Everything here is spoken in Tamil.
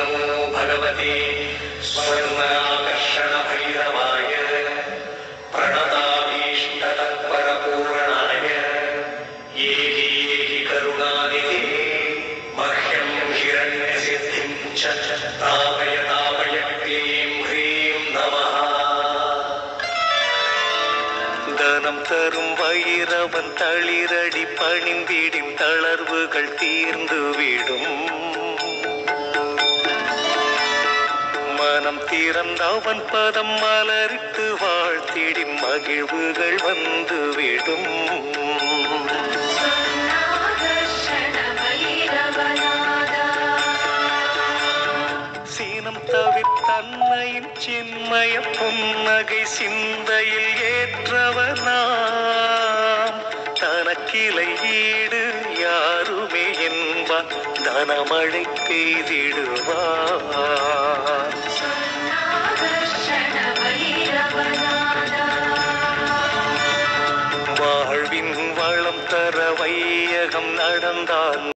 नमो भगवते स्वर्णाकर्षणभैरवाय प्रणताभीष्टतत्परपूर्णाय एहि एहि करुणानिधे मह्यं हिरण्यसिद्धिं च तापय तापय क्लीं ह्रीं नमः தனம் தரும் வைரவன் தளிரடி பணிந்திடும் தளர்வுகள் தீர்ந்துவிடும் மனம் திறந்தவன் பதம் மலரிட்டு வாழ்த்திடும் மகிழ்வுகள் வந்துவிடும் சீனம் தவிர்த்தன்னையின் சின்மய புன்னகை சிந்தையில் ஏற்றவனாம் தனக்கிளை ஈடு யாருமே என்பான் தனமழை பெய்திடுவான் வாழ்வின் வளம் தர வையகம் நடந்தான்